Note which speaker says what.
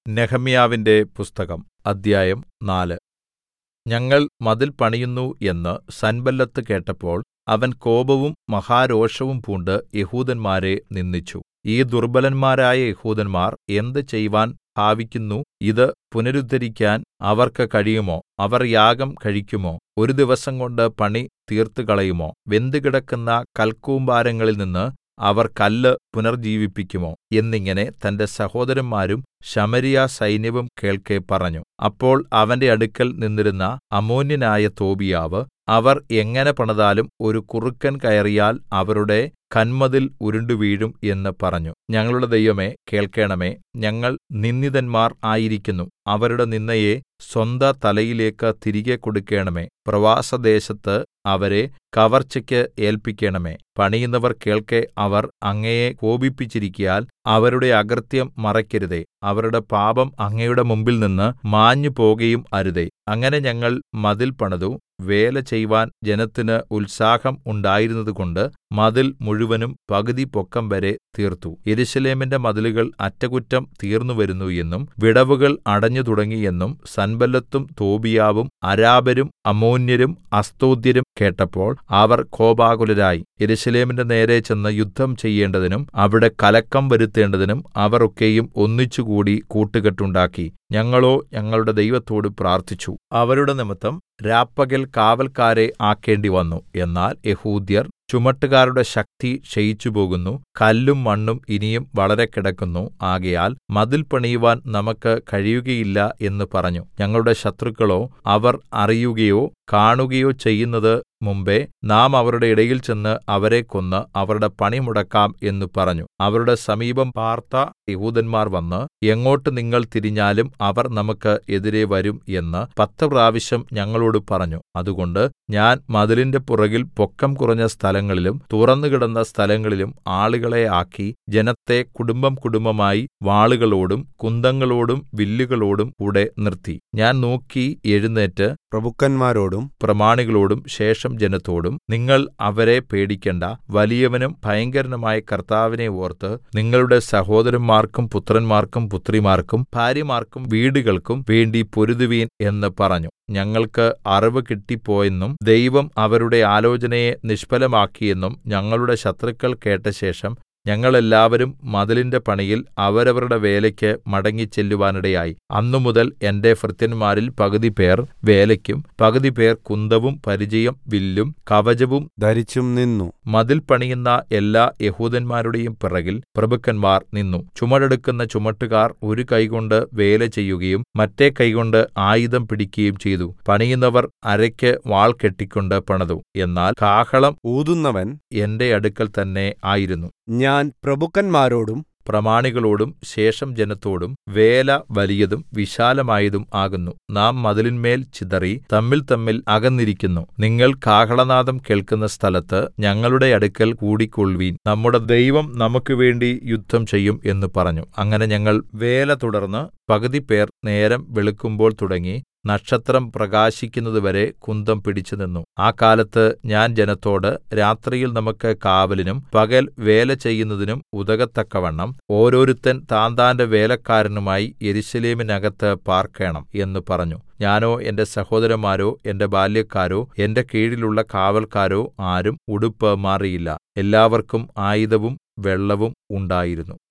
Speaker 1: നെഹെമ്യാവിന്റെ പുസ്തകം അദ്ധ്യായം നാല് ഞങ്ങൾ മതിൽ പണിയുന്നു എന്ന് സൻബല്ലത്ത് കേട്ടപ്പോൾ അവൻ കോപവും മഹാരോഷവും പൂണ്ട് യെഹൂദന്മാരെ നിന്ദിച്ചു ഈ ദുർബ്ബലന്മാരായ യെഹൂദന്മാർ എന്ത് ചെയ്‌വാൻ ഭാവിക്കുന്നു ഇത് പുനരുദ്ധരിക്കാൻ അവർക്ക് കഴിയുമോ അവർ യാഗം കഴിക്കുമോ ഒരു ദിവസംകൊണ്ട് പണി തീർത്തുകളയുമോ വെന്തുകിടക്കുന്ന കൽക്കൂമ്പാരങ്ങളിൽനിന്ന് അവർ കല്ല് പുനർജ്ജീവിപ്പിക്കുമോ എന്നിങ്ങനെ തന്റെ സഹോദരന്മാരും ശമര്യസൈന്യവും കേൾക്കെ പറഞ്ഞു അപ്പോൾ അവന്റെ അടുക്കൽ നിന്നിരുന്ന അമ്മോന്യനായ തോബീയാവ് അവർ എങ്ങനെ പണിതാലും ഒരു കുറുക്കൻ കയറിയാൽ അവരുടെ കന്മതിൽ ഉരുണ്ടുവീഴും എന്ന് പറഞ്ഞു ഞങ്ങളുടെ ദൈവമേ കേൾക്കേണമേ ഞങ്ങൾ നിന്ദിതന്മാർ ആയിരിക്കുന്നു അവരുടെ നിന്ദയെ സ്വന്ത തലയിലേക്ക് തിരികെ കൊടുക്കണമേ പ്രവാസദേശത്ത് അവരെ കവർച്ചയ്ക്ക് ഏല്പിക്കണമേ പണിയുന്നവർ കേൾക്കെ അവർ അങ്ങയെ കോപിപ്പിച്ചിരിക്കയാൽ അവരുടെ അകൃത്യം മറയ്ക്കരുതേ അവരുടെ പാപം അങ്ങയുടെ മുമ്പിൽനിന്ന് മാഞ്ഞുപോകയും അരുതേ അങ്ങനെ ഞങ്ങൾ മതിൽ പണിതു വേല ചെയ്‌വാൻ ജനത്തിന് ഉത്സാഹം ഉണ്ടായിരുന്നതുകൊണ്ട് മതിൽ മുഴുവനും പകുതി പൊക്കംവരെ തീർത്തു യെരൂശലേമിന്റെ മതിലുകൾ അറ്റകുറ്റം തീർന്നുവരുന്നു എന്നും വിടവുകൾ അടഞ്ഞു തുടങ്ങി എന്നും സൻബല്ലത്തും തോബീയാവും അരാബരും അമ്മോന്യരും അസ്തോദ്യരും കേട്ടപ്പോൾ അവർ കോപാകുലരായി യെരൂശലേമിന്റെ നേരെ ചെന്ന് യുദ്ധം ചെയ്യേണ്ടതിനും അവിടെ കലക്കം വരുത്തേണ്ടതിനും അവർ ഒക്കെയും ഒന്നിച്ചുകൂടി കൂട്ടുകെട്ടുണ്ടാക്കി ഞങ്ങളോ ഞങ്ങളുടെ ദൈവത്തോട് പ്രാർത്ഥിച്ചു അവരുടെ നിമിത്തം രാപ്പകൽ കാവല്ക്കാരെ ആക്കേണ്ടിവന്നു എന്നാൽ യെഹൂദ്യർ ചുമട്ടുകാരുടെ ശക്തി ക്ഷയിച്ചുപോകുന്നു കല്ലും മണ്ണും ഇനിയും വളരെ കിടക്കുന്നു ആകയാൽ മതിൽ പണിയുവാൻ നമുക്ക് കഴിയുകയില്ല എന്ന് പറഞ്ഞു ഞങ്ങളുടെ ശത്രുക്കളോ അവർ അറിയുകയോ കാണുകയോ ചെയ്യുന്നത് മുമ്പെ നാം അവരുടെ ഇടയിൽ ചെന്ന് അവരെ കൊന്ന് അവരുടെ പണി മുടക്കാം എന്ന് പറഞ്ഞു അവരുടെ സമീപം പാർത്ത യെഹൂദന്മാർ വന്ന് എങ്ങോട്ട് നിങ്ങൾ തിരിഞ്ഞാലും അവർ നമുക്ക് എതിരെ വരും എന്ന് പത്ത് പ്രാവശ്യം ഞങ്ങളോട് പറഞ്ഞു അതുകൊണ്ട് ഞാൻ മതിലിന്റെ പുറകിൽ പൊക്കം കുറഞ്ഞ സ്ഥലങ്ങളിലും തുറന്നുകിടന്ന സ്ഥലങ്ങളിലും ആളുകളെ ആക്കി ജനത്തെ കുടുംബം കുടുംബമായി വാളുകളോടും കുന്തങ്ങളോടും വില്ലുകളോടും കൂടെ നിർത്തി ഞാൻ നോക്കി എഴുന്നേറ്റ്
Speaker 2: പ്രഭുക്കന്മാരോടും
Speaker 1: പ്രമാണികളോടും ശേഷം ജനത്തോടും നിങ്ങൾ അവരെ പേടിക്കണ്ട വലിയവനും ഭയങ്കരനുമായ കർത്താവിനെ ഓർത്ത് നിങ്ങളുടെ സഹോദരന്മാർക്കും പുത്രന്മാർക്കും പുത്രിമാർക്കും ഭാര്യമാർക്കും വീടുകൾക്കും വേണ്ടി പൊരുതുവീൻ എന്ന് പറഞ്ഞു ഞങ്ങൾക്ക് അറിവ് കിട്ടിപ്പോയെന്നും ദൈവം അവരുടെ ആലോചനയെ നിഷ്ഫലമാക്കിയെന്നും ഞങ്ങളുടെ ശത്രുക്കൾ കേട്ടശേഷം ഞങ്ങളെല്ലാവരും മതിലിന്റെ പണിയിൽ അവരവരുടെ വേലയ്ക്ക് മടങ്ങിച്ചെല്ലുവാനിടയായി അന്നുമുതൽ എന്റെ ഭൃത്യന്മാരിൽ പകുതിപേർ വേലയ്ക്കും പകുതിപേർ കുന്തവും പരിചയും വില്ലും കവചവും
Speaker 2: ധരിച്ചും നിന്നു
Speaker 1: മതിൽ പണിയുന്ന എല്ലാ യെഹൂദന്മാരുടെയും പിറകിൽ പ്രഭുക്കന്മാർ നിന്നു ചുമടെടുക്കുന്ന ചുമട്ടുകാർ ഒരു കൈകൊണ്ട് വേല ചെയ്യുകയും മറ്റേ കൈകൊണ്ട് ആയുധം പിടിക്കുകയും ചെയ്തു പണിയുന്നവർ അരയ്ക്ക് വാൾ കെട്ടിക്കൊണ്ട് പണിതു എന്നാൽ കാഹളം
Speaker 2: ഊതുന്നവൻ
Speaker 1: എന്റെ അടുക്കൽ തന്നെ ആയിരുന്നു
Speaker 2: ഞാൻ പ്രഭുക്കന്മാരോടും
Speaker 1: പ്രമാണികളോടും ശേഷം ജനത്തോടും വേല വലിയതും വിശാലമായതും ആകുന്നു നാം മതിലിന്മേൽ ചിതറി തമ്മിൽ തമ്മിൽ അകന്നിരിക്കുന്നു നിങ്ങൾ കാഹളനാദം കേൾക്കുന്ന സ്ഥലത്ത് ഞങ്ങളുടെ അടുക്കൽ കൂടിക്കൊൾവീൻ നമ്മുടെ ദൈവം നമുക്ക് വേണ്ടി യുദ്ധം ചെയ്യും എന്ന് പറഞ്ഞു അങ്ങനെ ഞങ്ങൾ വേല തുടർന്ന് പകുതി പേർ നേരം വെളുക്കുമ്പോൾ തുടങ്ങി നക്ഷത്രം പ്രകാശിക്കുന്നതുവരെ കുന്തം പിടിച്ചുനിന്നു ആ കാലത്ത് ഞാൻ ജനത്തോട് രാത്രിയിൽ നമുക്ക് കാവലിനും പകൽ വേല ചെയ്യുന്നതിനും ഉതകത്തക്കവണ്ണം ഓരോരുത്തൻ താന്താന്റെ വേലക്കാരനുമായി യെരൂശലേമിനകത്ത് പാർക്കേണം എന്ന് പറഞ്ഞു ഞാനോ എന്റെ സഹോദരന്മാരോ എന്റെ ബാല്യക്കാരോ എന്റെ കീഴിലുള്ള കാവൽക്കാരോ ആരും ഉടുപ്പ് മാറിയില്ല എല്ലാവർക്കും ആയുധവും വെള്ളവും ഉണ്ടായിരുന്നു